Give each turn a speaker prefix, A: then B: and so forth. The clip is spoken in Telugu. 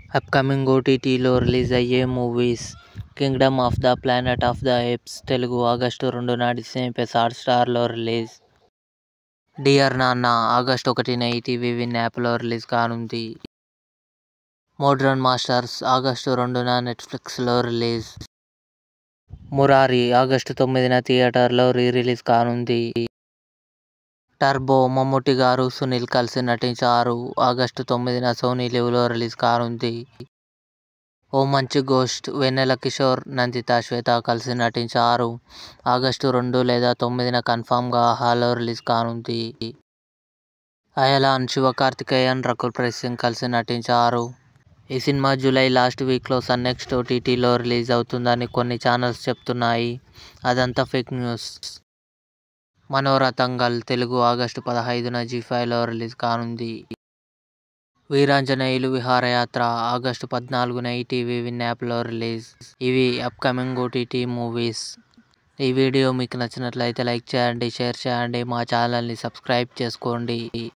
A: అప్కమింగ్ ఓటీటీలో రిలీజ్ అయ్యే movies kingdom of the planet of the apes Telugu August రెండున డిస్నీ ప్లస్ హాట్స్టార్లో రిలీజ్ డియర్ నాన్న ఆగస్టు ఒకటిన ఈటీవీ విన్ యాప్లో రిలీజ్ కానుంది మోడ్రన్ మాస్టర్స్ ఆగస్టు రెండున నెట్ఫ్లిక్స్లో రిలీజ్ మురారి ఆగస్టు తొమ్మిదిన థియేటర్లో రీ రిలీజ్ కానుంది టర్బో మమ్ముట్టి గారు సునీల్ కలిసి నటించారు ఆగస్టు తొమ్మిదిన సోనీ లివ్లో రిలీజ్ కానుంది ఓ మంచి గోస్ట్ వెన్నెల కిషోర్ నందిత శ్వేత కలిసి నటించారు ఆగస్టు రెండు లేదా తొమ్మిదిన కన్ఫామ్గా హాలో రిలీజ్ కానుంది అయలాన్ శివకార్తికేయన్ రకుల్ ప్రీత్ సింగ్ కలిసి నటించారు ఈ సినిమా జూలై లాస్ట్ వీక్లో సన్ నెక్స్ట్ ఓటీటీలో రిలీజ్ అవుతుందని కొన్ని ఛానల్స్ చెప్తున్నాయి అదంతా fake news Manorathangal Telugu August పదహైదున జీ ఫైవ్లో రిలీజ్ కానుంది వీరాంజనేయులు విహారయాత్ర ఆగస్టు పద్నాలుగున ఈటీవీ విన్ యాప్లో రిలీజ్ ఇవి అప్కమింగ్ ఓటీటీ మూవీస్ ఈ వీడియో మీకు నచ్చినట్లయితే లైక్ చేయండి షేర్ చేయండి మా ఛానల్ని సబ్స్క్రైబ్ చేసుకోండి